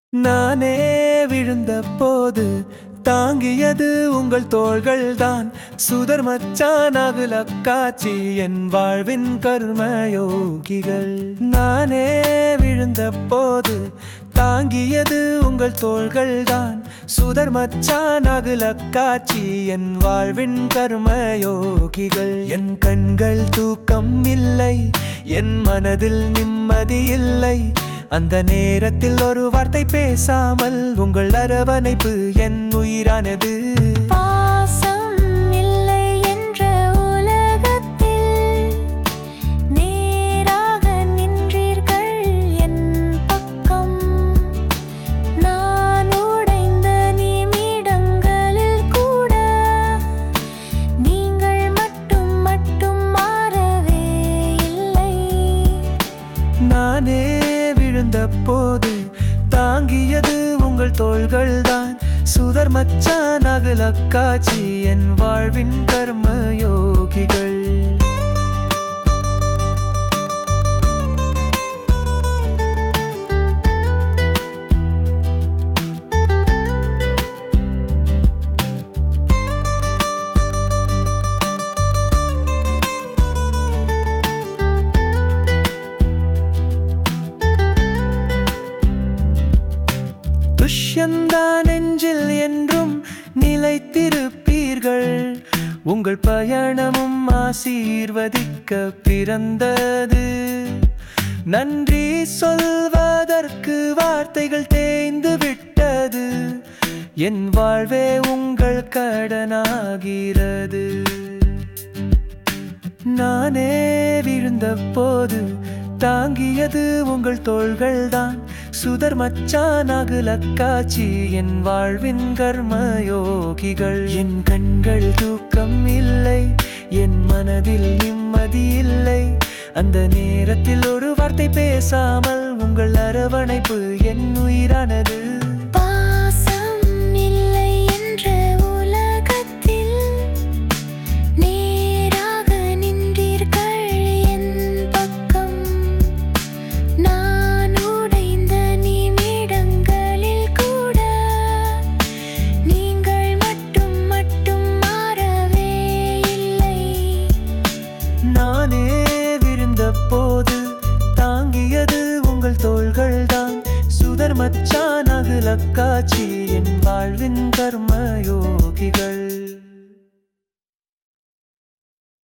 நானே விழுந்த போது தாங்கியது உங்கள் தோள்கள்தான் சுதர் மச்சான் அகுல காட்சி என் வாழ்வின் கர்மயோகிகள் நானே விழுந்த போது தாங்கியது உங்கள் தோள்கள்தான் சுதர் மச்சான் அகுல காட்சி என் வாழ்வின் கர்மயோகிகள் என் கண்கள் தூக்கம் இல்லை என் மனதில் நிம்மதி இல்லை அந்த நேரத்தில் ஒரு வார்த்தை பேசாமல் உங்கள் அரவணைப்பு என் உயிரானது பாசம் இல்லை என்ற உலகத்தில் நேராக நின்றீர்கள் என் பக்கம் நான் உடைந்த நிமிடங்களில் கூட நீங்கள் மட்டும் மட்டும் மாறவே இல்லை நானே விழுந்த போது தாங்கியது உங்கள் தோள்கள்தான் சுதர் மச்சான் அகல காட்சி என் வாழ்வின் கர்ம யோகிகள் துஷ்யந்தா நெஞ்சில் என்றும் நிலைத்திருப்பீர்கள் உங்கள் பயணமும் ஆசீர்வதிக்க பிறந்தது நன்றி சொல்வதற்கு வார்த்தைகள் தேய்ந்து விட்டது என் வாழ்வே உங்கள் கடனாகிறது நானே விழுந்த போது தாங்கியது உங்கள் தோள்கள்தான் சுதர் மச்சான் அகுல காட்சி என் வாழ்வின் கர்மயோகிகள் என் கண்கள் தூக்கம் இல்லை என் மனதில் நிம்மதி இல்லை அந்த நேரத்தில் ஒரு வார்த்தை பேசாமல் உங்கள் அரவணைப்பு என் உயிரானது பாசம் இல்லை என்ற உலகத்தில் நேராக நின்றீர்கள் என் பக்கம் நான் உடைந்த நிமிடங்களில் கூட நீங்கள் மட்டும் மட்டும் மாறவே இல்லை நானே விருந்த போது தாங்கியது உங்கள் தோள்கள்தான் சுதர் மச்சான் அகுல காட்சி என் வாழ்வின் கர்ம யோகிகள்